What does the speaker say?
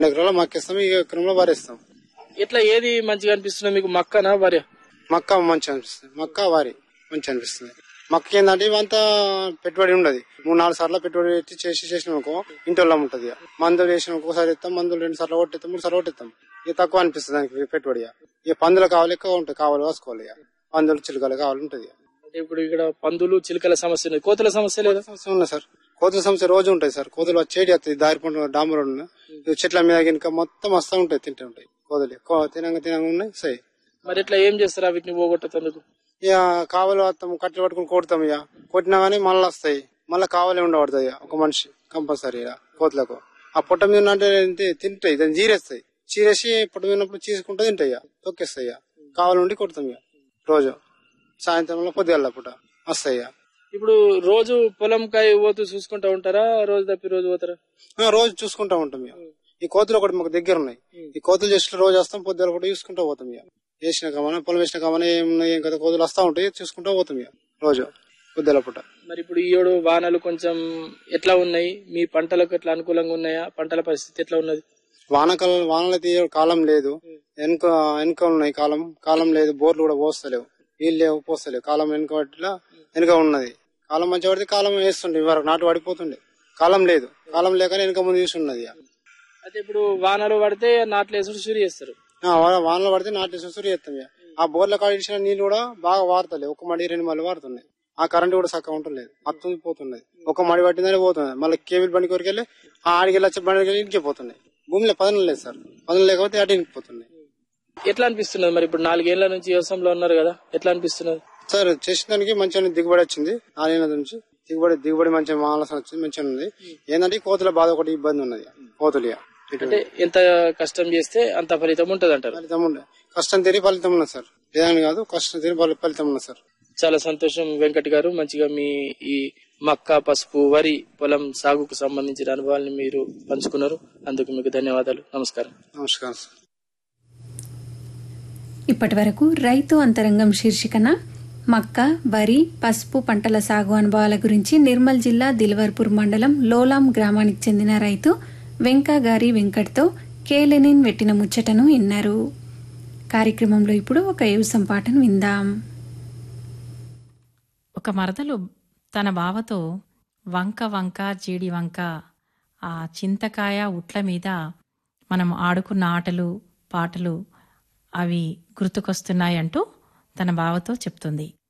ఎకరాలు మక్కిస్తాం ఈ ఎకరంలో వారేస్తాం ఇట్లా ఏది మంచిగా అనిపిస్తుంది మీకు మక్కనా వరి మక్క మంచిగా అనిపిస్తుంది మక్క వారి మంచిగా అనిపిస్తుంది మక్క ఏంటంటే ఇవంతా పెట్టుబడి ఉండదు మూడు నాలుగు సార్లు పెట్టుబడి పెట్టి చేసి చేసిన అనుకో ఇంట్లో ఉంటది ఇక. మందులు వేసిన ఒకసారి ఇస్తాం మందులు రెండు సార్లు కొట్టిస్తాం మూడు సార్లు కొట్టిస్తాం ఇక తక్కువ అనిపిస్తుంది దానికి పెట్టుబడి ఇక. ఇక పందులు కావాలి ఎక్కువ ఉంటాయి కావాలి వేసుకోవాలి ఇక. పందులు చిలుకలు కావాలి ఉంటది ఇక. అంటే ఇప్పుడు ఇక్కడ పందులు చిలుకల సమస్య ఉన్నది కోతుల సమస్య లేదా సమస్య ఉన్నాయి సార్ కోతుల సమస్య రోజు ఉంటాయి సార్ కోతులు వచ్చేటి వస్తాయి దారి పంట డాంబర్ రోడ్డున. ఇవి చెట్ల మీద గినక మొత్తం వస్తూ ఉంటాయి తింటూ ఉంటాయి కోతులు కో- తినంగా తినంగా ఉన్నాయి సై మరి ఇట్లా ఏం చేస్తారా వీటిని పోగొట్టేందుకు ఇక కావలి వస్తాం కట్టెలు పట్టుకుని కొడతాం ఇక కొట్టినా గానీ మళ్ళీ వస్తాయి మళ్ళీ కావలి ఉండబడుతుంది ఇక ఒక మనిషి కంపల్సరీ ఇక కోతులకు ఆ పొట్ట మీద అంటే ఏంటి తింటాయి దాన్ని చీరేస్తాయి చీరేసి పొట్ట మీద ఉన్నప్పుడు చీసుకుంటూ తింటాయి ఇక తొక్కేస్తాయి ఇక కావలి ఉండి కొడతాం ఇక రోజు సాయంత్రంలో పొద్దుగల పూట వస్తాయి ఇక ఇప్పుడు రోజు పొలం కాయ పోతూ చూసుకుంటా ఉంటారా రోజు తప్పి రోజు పోతారా ఆ, రోజు చూసుకుంటా ఉంటాం ఇక ఈ కోతులు ఒకటి మాకు దగ్గర ఉన్నాయి ఈ కోతులు చేసిన రోజు వస్తాం పొద్దున కూడా చూసుకుంటా పోతాం ఇక వేసిన కమన పొలం వేసిన కమన ఏమున్నాయి ఏం కదా కోతులు వస్తా ఉంటాయి చూసుకుంటా పోతాం ఇక రోజు పొద్దుల పూట మరి ఇప్పుడు ఈ ఏడు వానలు కొంచెం ఎట్లా ఉన్నాయి మీ పంటలకు ఎట్లా అనుకూలంగా ఉన్నాయా పంటల పరిస్థితి ఎట్లా ఉన్నది వానకాలం వానలు అయితే కాలం లేదు వెనుక వెనుక ఉన్నాయి కాలం కాలం లేదు బోర్లు కూడా పోస్తలేవు నీళ్ళు లేవు పోస్తలేవు కాలం వెనుక పట్టిలా వెనుక ఉన్నది కాలం మంచి పడితే కాలం వేస్తుండే ఇవరకు నాటు పడిపోతుండే కాలం లేదు కాలం లేక వెనుక ముందు చూసి ఉన్నది ఇక. అయితే ఇప్పుడు వానలు పడితే నాట్లు వేసుడు షురు చేస్తారు ఆ, వా- వానలు పడితే నాటు సుసురు చేస్తాం ఇక. ఆ బోర్ల కాడ ఇచ్చిన నీళ్లు కూడా బాగా వారుతలేవు ఒక మడి రెండు మళ్ళీ వారుతున్నాయి ఆ కరెంట్ కూడా చక్కగా ఉంటలేదు అత్తుంది పోతున్నది ఒక మడి పట్టిందని పోతుంది మళ్ళీ కేబుల్ బండి కొరికి వెళ్ళి ఆ ఆడికి వెళ్ళి వచ్చే బండికి వెళ్ళి ఇంటికి పోతున్నాయి భూమిలో పదనం లేదు సార్ పదనం లేకపోతే అటు ఇంకిపోతున్నాయి ఎట్లా అనిపిస్తున్నది మరి ఇప్పుడు నాలుగేళ్ల నుంచి వ్యవసాయంలో ఉన్నారు కదా ఎట్లా అనిపిస్తున్నది సార్ చేసిన దానికి మంచిగా దిగుబడి వచ్చింది నాలుగేళ్ళ నుంచి దిగుబడి దిగుబడి మంచిగా మాలసం వచ్చింది మంచిగా ఉంది ఏంటంటే ఈ కోతుల బాధ ఒకటి ఇబ్బంది ఉన్నది కోతులు ఇక. ఇటు అంటే ఎంత కష్టం చేస్తే అంత ఫలితం ఉంటది అంటారు ఫలితం ఉండే కష్టం తిరిగి ఫలితం ఉన్నది సార్ లేదని కాదు కష్టం తిరిగి ఫలి- ఫలితం ఉన్నది సార్ చాలా సంతోషం వెంకట్ గారు మంచిగా మీ ఈ మక్క పసుపు వరి పొలం సాగుకు సంబంధించిన అనుభవాలను మీరు పంచుకున్నారు అందుకు మీకు ధన్యవాదాలు నమస్కారం నమస్కారం సార్ ఇప్పటి వరకు రైతు అంతరంగం శీర్షికన మక్క వరి పసుపు పంటల సాగు అనుభవాల గురించి నిర్మల్ జిల్లా దిల్వర్పూర్ మండలం లోలాం గ్రామానికి చెందిన రైతు వెంకగారి వెంకట్తో కేలెనిన్ వెట్టిన ముచ్చటను విన్నారు కార్యక్రమంలో ఇప్పుడు ఒక ఏవసం పాటను విందాం ఒక మరదలు తన బావతో వంక వంక జీడి వంక ఆ చింతకాయ ఉట్ల మీద మనం ఆడుకున్న ఆటలు పాటలు అవి గుర్తుకొస్తున్నాయంటూ తన బావతో చెప్తుంది